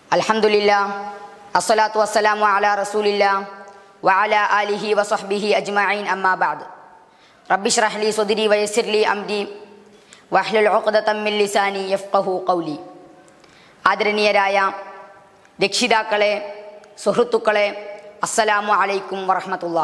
അൽഹംദുലില്ലാ അസ്സലാത്തു വസ്സലാമു അലാ റസൂലില്ലാ വഅല ആലിഹി വസഹ്ബിഹി അജ്മഈൻ അമ്മാ ബഅദ് റബ്ബി ഇശ്റഹ് ലി സ്വദ്രി വയസ്സിർ ലി അംരി വഹ്ലുൽ ഉഖ്ദതം മിൻ ലിസാനി യഫ്ഖഹു ഖൗലി ആദരണീയരായ രക്ഷിതാക്കളെ സുഹൃത്തുക്കളെ അസ്സലാമു അലൈക്കും വറഹ്മത്തുള്ളാ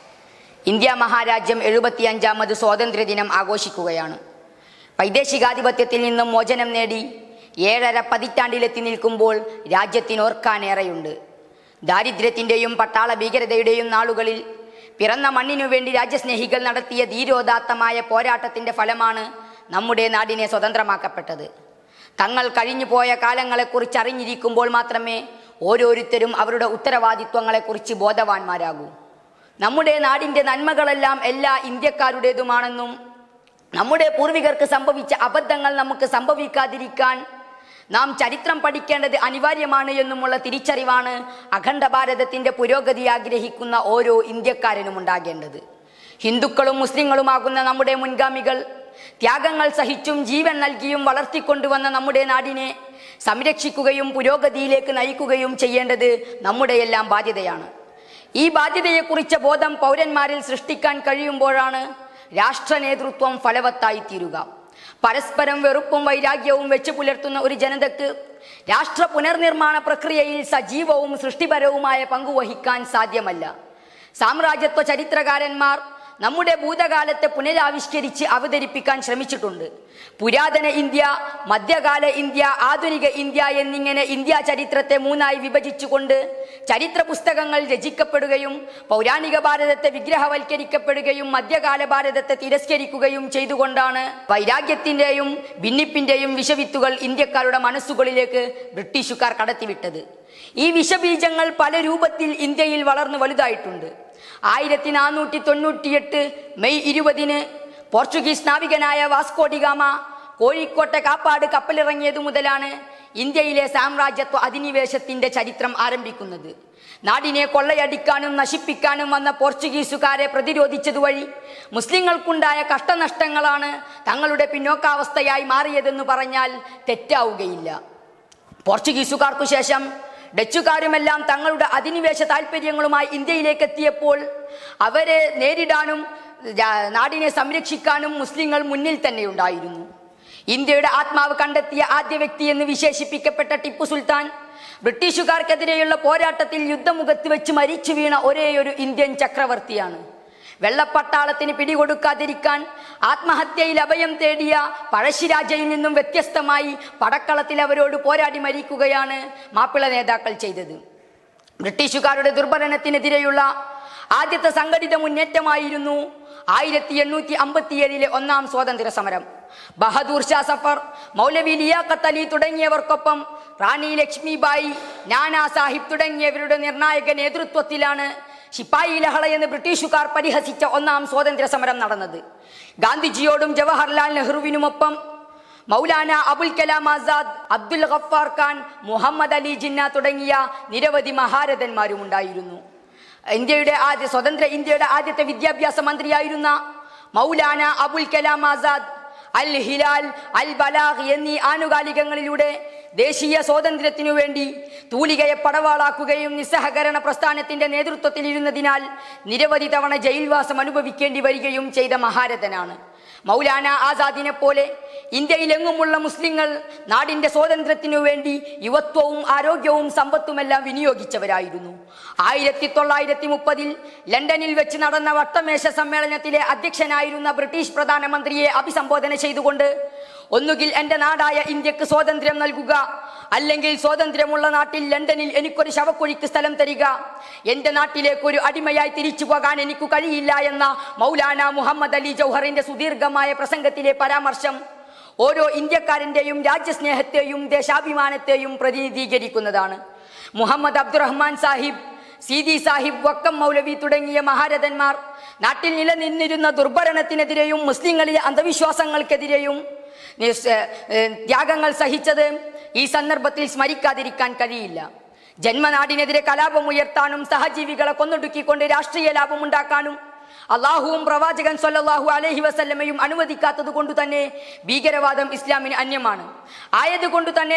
ഇന്ത്യ മഹാരാജ്യം എഴുപത്തിയഞ്ചാമത് സ്വാതന്ത്ര്യദിനം ആഘോഷിക്കുകയാണ് വൈദേശികാധിപത്യത്തിൽ നിന്നും മോചനം നേടി ഏഴര പതിറ്റാണ്ടിലെത്തി നിൽക്കുമ്പോൾ രാജ്യത്തിനോർക്കാനേറെയുണ്ട് ദാരിദ്ര്യത്തിൻ്റെയും പട്ടാള ഭീകരതയുടെയും നാളുകളിൽ പിറന്ന മണ്ണിനു വേണ്ടി രാജ്യസ്നേഹികൾ നടത്തിയ ധീരോദാത്തമായ പോരാട്ടത്തിൻ്റെ ഫലമാണ് നമ്മുടെ നാടിനെ സ്വതന്ത്രമാക്കപ്പെട്ടത് തങ്ങൾ കഴിഞ്ഞുപോയ കാലങ്ങളെക്കുറിച്ച് അറിഞ്ഞിരിക്കുമ്പോൾ മാത്രമേ ഓരോരുത്തരും അവരുടെ ഉത്തരവാദിത്വങ്ങളെക്കുറിച്ച് ബോധവാന്മാരാകൂ നമ്മുടെ നാടിൻ്റെ നന്മകളെല്ലാം എല്ലാ ഇന്ത്യക്കാരുടേതുമാണെന്നും നമ്മുടെ പൂർവികർക്ക് സംഭവിച്ച അബദ്ധങ്ങൾ നമുക്ക് സംഭവിക്കാതിരിക്കാൻ നാം ചരിത്രം പഠിക്കേണ്ടത് അനിവാര്യമാണ് എന്നുമുള്ള തിരിച്ചറിവാണ് അഖണ്ഡ ഭാരതത്തിന്റെ പുരോഗതി ആഗ്രഹിക്കുന്ന ഓരോ ഇന്ത്യക്കാരനും ഉണ്ടാകേണ്ടത് ഹിന്ദുക്കളും മുസ്ലിങ്ങളുമാകുന്ന നമ്മുടെ മുൻഗാമികൾ ത്യാഗങ്ങൾ സഹിച്ചും ജീവൻ നൽകിയും വളർത്തിക്കൊണ്ടുവന്ന നമ്മുടെ നാടിനെ സംരക്ഷിക്കുകയും പുരോഗതിയിലേക്ക് നയിക്കുകയും ചെയ്യേണ്ടത് നമ്മുടെയെല്ലാം ബാധ്യതയാണ് ഈ ബാധ്യതയെക്കുറിച്ച ബോധം പൗരന്മാരിൽ സൃഷ്ടിക്കാൻ കഴിയുമ്പോഴാണ് രാഷ്ട്ര നേതൃത്വം ഫലവത്തായി തീരുക പരസ്പരം വെറുപ്പും വൈരാഗ്യവും വെച്ച് പുലർത്തുന്ന ഒരു ജനതയ്ക്ക് രാഷ്ട്ര പുനർനിർമ്മാണ പ്രക്രിയയിൽ സജീവവും സൃഷ്ടിപരവുമായ പങ്കുവഹിക്കാൻ സാധ്യമല്ല സാമ്രാജ്യത്വ ചരിത്രകാരന്മാർ നമ്മുടെ ഭൂതകാലത്തെ പുനരാവിഷ്കരിച്ച് അവതരിപ്പിക്കാൻ ശ്രമിച്ചിട്ടുണ്ട് പുരാതന ഇന്ത്യ മധ്യകാല ഇന്ത്യ ആധുനിക ഇന്ത്യ എന്നിങ്ങനെ ഇന്ത്യ ചരിത്രത്തെ മൂന്നായി വിഭജിച്ചുകൊണ്ട് ചരിത്ര പുസ്തകങ്ങൾ രചിക്കപ്പെടുകയും പൗരാണിക ഭാരതത്തെ വിഗ്രഹവൽക്കരിക്കപ്പെടുകയും മധ്യകാല ഭാരതത്തെ തിരസ്കരിക്കുകയും ചെയ്തുകൊണ്ടാണ് വൈരാഗ്യത്തിന്റെയും ഭിന്നിപ്പിന്റെയും വിഷവിത്തുകൾ ഇന്ത്യക്കാരുടെ മനസ്സുകളിലേക്ക് ബ്രിട്ടീഷുകാർ കടത്തിവിട്ടത് ഈ വിഷബീജങ്ങൾ പല രൂപത്തിൽ ഇന്ത്യയിൽ വളർന്നു വലുതായിട്ടുണ്ട് ആയിരത്തി നാനൂറ്റി തൊണ്ണൂറ്റിയെട്ട് മെയ് ഇരുപതിന് പോർച്ചുഗീസ് നാവികനായ വാസ്കോഡിഗാമ കോഴിക്കോട്ടെ കാപ്പാട് കപ്പലിറങ്ങിയതു മുതലാണ് ഇന്ത്യയിലെ സാമ്രാജ്യത്വ അധിനിവേശത്തിന്റെ ചരിത്രം ആരംഭിക്കുന്നത് നാടിനെ കൊള്ളയടിക്കാനും നശിപ്പിക്കാനും വന്ന പോർച്ചുഗീസുകാരെ പ്രതിരോധിച്ചതുവഴി മുസ്ലിങ്ങൾക്കുണ്ടായ കഷ്ടനഷ്ടങ്ങളാണ് തങ്ങളുടെ പിന്നോക്കാവസ്ഥയായി മാറിയതെന്ന് പറഞ്ഞാൽ തെറ്റാവുകയില്ല പോർച്ചുഗീസുകാർക്കു ശേഷം ഡച്ചുകാരുമെല്ലാം തങ്ങളുടെ അധിനിവേശ താല്പര്യങ്ങളുമായി ഇന്ത്യയിലേക്ക് എത്തിയപ്പോൾ അവരെ നേരിടാനും രാ- നാടിനെ സംരക്ഷിക്കാനും മുസ്ലിങ്ങൾ മുന്നിൽ തന്നെ ഉണ്ടായിരുന്നു ഇന്ത്യയുടെ ആത്മാവ് കണ്ടെത്തിയ ആദ്യ വ്യക്തി എന്ന് വിശേഷിപ്പിക്കപ്പെട്ട ടിപ്പു സുൽത്താൻ ബ്രിട്ടീഷുകാർക്കെതിരെയുള്ള പോരാട്ടത്തിൽ യുദ്ധമുഖത്ത് വെച്ച് മരിച്ചു വീണ ഒരേയൊരു ഇന്ത്യൻ ചക്രവർത്തിയാണ് വെള്ളപ്പട്ടാളത്തിന് പിടികൊടുക്കാതിരിക്കാൻ ആത്മഹത്യയിൽ അഭയം തേടിയ പഴശ്ശിരാജയിൽ നിന്നും വ്യത്യസ്തമായി പടക്കളത്തിൽ അവരോട് പോരാടി മരിക്കുകയാണ് മാപ്പിള നേതാക്കൾ ചെയ്തത് ബ്രിട്ടീഷുകാരുടെ ദുർഭരണത്തിനെതിരെയുള്ള ആദ്യത്തെ സംഘടിത മുന്നേറ്റമായിരുന്നു ആയിരത്തി എണ്ണൂറ്റി അമ്പത്തിയേഴിലെ ഒന്നാം സ്വാതന്ത്ര്യ സമരം ബഹദൂർ ഷാ സഫർ മൗലവി ലിയാഖത്ത് അലി തുടങ്ങിയവർക്കൊപ്പം റാണി ലക്ഷ്മിബായി നാനാ സാഹിബ് തുടങ്ങിയവരുടെ നിർണായക നേതൃത്വത്തിലാണ് ശിപ്പായി ലഹള എന്ന് ബ്രിട്ടീഷുകാർ പരിഹസിച്ച ഒന്നാം സ്വാതന്ത്ര്യ സമരം നടന്നത് ഗാന്ധിജിയോടും ജവഹർലാൽ നെഹ്റുവിനുമൊപ്പം മൗലാന അബുൽ കലാം ആസാദ് അബ്ദുൽ ഗഫാർ ഖാൻ മുഹമ്മദ് അലി ജിന്ന തുടങ്ങിയ നിരവധി മഹാരഥന്മാരും ഉണ്ടായിരുന്നു ഇന്ത്യയുടെ ആദ്യ സ്വതന്ത്ര ഇന്ത്യയുടെ ആദ്യത്തെ വിദ്യാഭ്യാസ മന്ത്രിയായിരുന്ന മൗലാന അബുൽ കലാം ആസാദ് അൽ ഹിലാൽ അൽ ബലാഗ് എന്നീ ആനുകാലികങ്ങളിലൂടെ ദേശീയ സ്വാതന്ത്ര്യത്തിനു വേണ്ടി തൂലികയെ പടവാളാക്കുകയും നിസ്സഹകരണ പ്രസ്ഥാനത്തിന്റെ നേതൃത്വത്തിലിരുന്നതിനാൽ നിരവധി തവണ ജയിൽവാസം അനുഭവിക്കേണ്ടി വരികയും ചെയ്ത മഹാരഥനാണ് മൗലാന ആസാദിനെ പോലെ ഇന്ത്യയിലെങ്ങുമുള്ള മുസ്ലിങ്ങൾ നാടിന്റെ സ്വാതന്ത്ര്യത്തിനു വേണ്ടി യുവത്വവും ആരോഗ്യവും സമ്പത്തുമെല്ലാം വിനിയോഗിച്ചവരായിരുന്നു ആയിരത്തി തൊള്ളായിരത്തി മുപ്പതിൽ ലണ്ടനിൽ വെച്ച് നടന്ന വട്ടമേശ സമ്മേളനത്തിലെ അധ്യക്ഷനായിരുന്ന ബ്രിട്ടീഷ് പ്രധാനമന്ത്രിയെ അഭിസംബോധന ചെയ്തുകൊണ്ട് ഒന്നുകിൽ എന്റെ നാടായ ഇന്ത്യക്ക് സ്വാതന്ത്ര്യം നൽകുക അല്ലെങ്കിൽ സ്വാതന്ത്ര്യമുള്ള നാട്ടിൽ ലണ്ടനിൽ എനിക്കൊരു ശവക്കുഴിക്ക് സ്ഥലം തരിക എന്റെ നാട്ടിലേക്ക് ഒരു അടിമയായി തിരിച്ചു പോകാൻ എനിക്ക് കഴിയില്ല എന്ന മൗലാന മുഹമ്മദ് അലി ജൗഹറിന്റെ സുദീർഘമായ പ്രസംഗത്തിലെ പരാമർശം ഓരോ ഇന്ത്യക്കാരന്റെയും രാജ്യസ്നേഹത്തെയും ദേശാഭിമാനത്തെയും പ്രതിനിധീകരിക്കുന്നതാണ് മുഹമ്മദ് അബ്ദുറഹ്മാൻ സാഹിബ് സീതി സാഹിബ് വക്കം മൗലവി തുടങ്ങിയ മഹാരഥന്മാർ നാട്ടിൽ നിലനിന്നിരുന്ന ദുർഭരണത്തിനെതിരെയും മുസ്ലിങ്ങളിലെ അന്ധവിശ്വാസങ്ങൾക്കെതിരെയും നിസ്- ഏഹ് ത്യാഗങ്ങൾ സഹിച്ചത് ഈ സന്ദർഭത്തിൽ സ്മരിക്കാതിരിക്കാൻ കഴിയില്ല ജന്മനാടിനെതിരെ കലാപമുയർത്താനും സഹജീവികളെ കൊന്നൊടുക്കിക്കൊണ്ട് രാഷ്ട്രീയ ലാഭമുണ്ടാക്കാനും അള്ളാഹുവും പ്രവാചകൻ സല്ലല്ലാഹു അലൈഹി വസല്ലമയും അനുവദിക്കാത്തത് കൊണ്ട് തന്നെ ഭീകരവാദം ഇസ്ലാമിന് അന്യമാണ് ആയതുകൊണ്ട് തന്നെ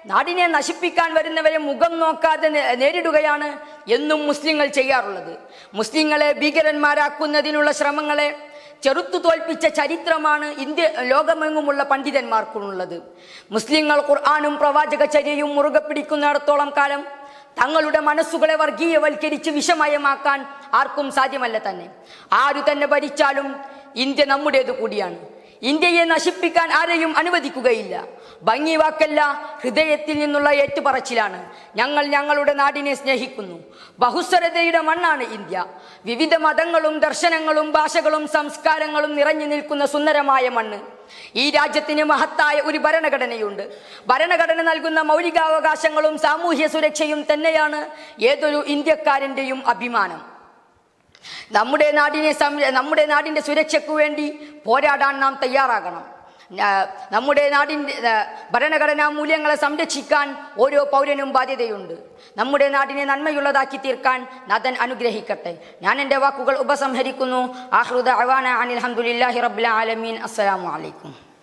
നാടിനെ നശിപ്പിക്കാൻ വരുന്നവരെ മുഖം നോക്കാതെ നേ- നേരിടുകയാണ് എന്നും മുസ്ലിങ്ങൾ ചെയ്യാറുള്ളത് മുസ്ലിങ്ങളെ ഭീകരന്മാരാക്കുന്നതിനുള്ള ശ്രമങ്ങളെ ചെറുത്തു തോൽപ്പിച്ച ചരിത്രമാണ് ഇന്ത്യ ലോകമെങ്ങുമുള്ള പണ്ഡിതന്മാർക്കുള്ളത് മുസ്ലിങ്ങൾ ഖുർആാനും പ്രവാചക ചര്യയും മുറുകെ പിടിക്കുന്നിടത്തോളം കാലം തങ്ങളുടെ മനസ്സുകളെ വർഗീയവൽക്കരിച്ച് വിഷമയമാക്കാൻ ആർക്കും സാധ്യമല്ല തന്നെ ആരു തന്നെ ഭരിച്ചാലും ഇന്ത്യ നമ്മുടേത് കൂടിയാണ് ഇന്ത്യയെ നശിപ്പിക്കാൻ ആരെയും അനുവദിക്കുകയില്ല ഭംഗി വാക്കല്ല ഹൃദയത്തിൽ നിന്നുള്ള ഏറ്റുപറച്ചിലാണ് ഞങ്ങൾ ഞങ്ങളുടെ നാടിനെ സ്നേഹിക്കുന്നു ബഹുസ്വരതയുടെ മണ്ണാണ് ഇന്ത്യ വിവിധ മതങ്ങളും ദർശനങ്ങളും ഭാഷകളും സംസ്കാരങ്ങളും നിറഞ്ഞു നിൽക്കുന്ന സുന്ദരമായ മണ്ണ് ഈ രാജ്യത്തിന് മഹത്തായ ഒരു ഭരണഘടനയുണ്ട് ഭരണഘടന നൽകുന്ന മൗലികാവകാശങ്ങളും സാമൂഹ്യ സുരക്ഷയും തന്നെയാണ് ഏതൊരു ഇന്ത്യക്കാരൻ്റെയും അഭിമാനം നമ്മുടെ നാടിനെ സംര- നമ്മുടെ നാടിന്റെ സുരക്ഷയ്ക്ക് വേണ്ടി പോരാടാൻ നാം തയ്യാറാകണം ആ, നമ്മുടെ നാടിൻ്റെ ആ, ഭരണഘടനാ മൂല്യങ്ങളെ സംരക്ഷിക്കാൻ ഓരോ പൗരനും ബാധ്യതയുണ്ട് നമ്മുടെ നാടിനെ നന്മയുള്ളതാക്കി തീർക്കാൻ നാഥൻ അനുഗ്രഹിക്കട്ടെ ഞാൻ എൻ്റെ വാക്കുകൾ ഉപസംഹരിക്കുന്നു ആഹ്റുദ അവാന അനിൽ അഹമ്മദില്ലാഹി റബ്ബുൽ ആലമീൻ അസ്സലാമു അലൈക്കും